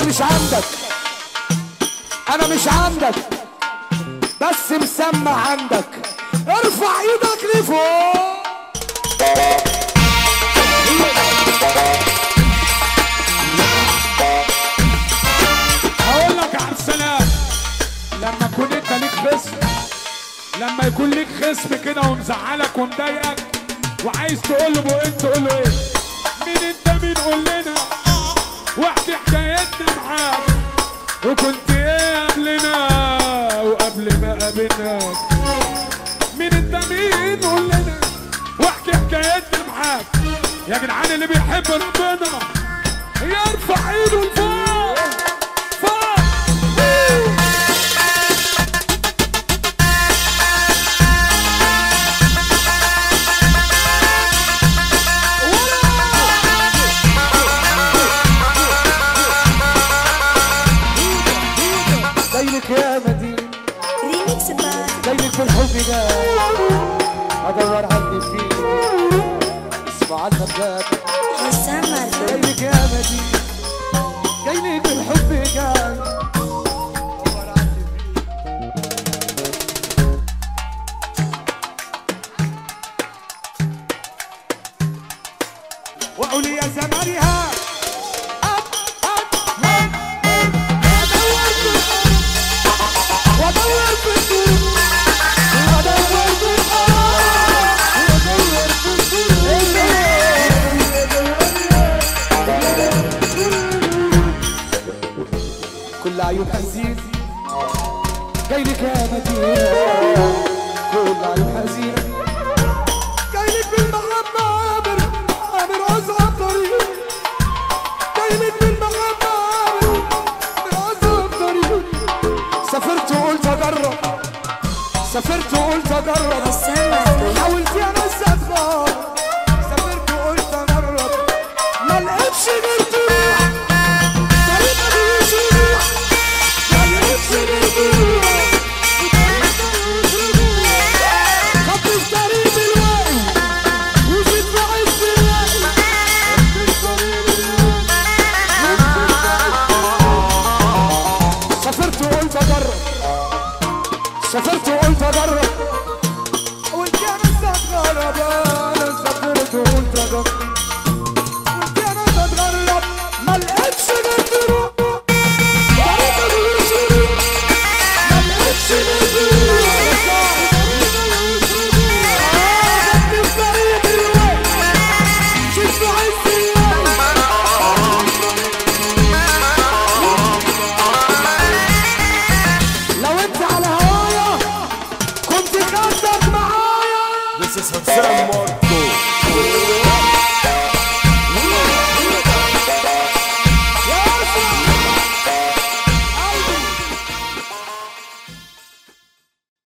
مش عندك انا مش عندك بس مسمع عندك ارفع ايدك لفوق هقول لك على السلام لما تكون انت ليك خصم لما يكون ليك خصم كده ومزعلك ومضايقك وعايز تقول له بقيت تقول له ايه مين انت مين قول لنا واحكي حكايتنا معاك وكنت ايه قبلنا وقبل ما قابلناك مين انت مين قول لنا واحكي حكايتنا معاك يا جدعان اللي بيحب ربنا يرفع ايده لفوق فوق جايلك يا مدينة ريميكس باي جايلك في الحب ده ادور عني فيه اسمع عنا بجد حسام مرحبا جايلك يا مدينة جايلك في الحب جاي ادور عني فيه واقول يا زمانها وادور في الدور وادور في الارض وادور في الدور كل عيون حزين جايلك يا مدينة كل عيون حزينة جايلك بالمحبة عامر عامر أصعب طريق جايلك بالمحبة عامر عامر أصعب طريق سافرت وقلت اجرب سافرت وقلت اجرب حسام مرحبا حاولت يا ناس اتغار سافرت وقلت اجرب ما لقيتش غير تروح طريق ما فيهوش روح ما لقيتش غير تروح خدت في طريق الوقت وجيت في عز الوقت خدت في طريق الوقت سافرت وقلت اجرب سافرت وقلت اجرب قلت يا ناس اتغرب انا سافرت وقلت اجرب قلت يا ناس اتغرب ما لقيتش غير تروح طريق ملوش روح ما لقيتش غير تروح خدت في طريق الوقت جيت في عز الوقت لو انت على هوايا كنت خدك معايا This is Hassan Marco.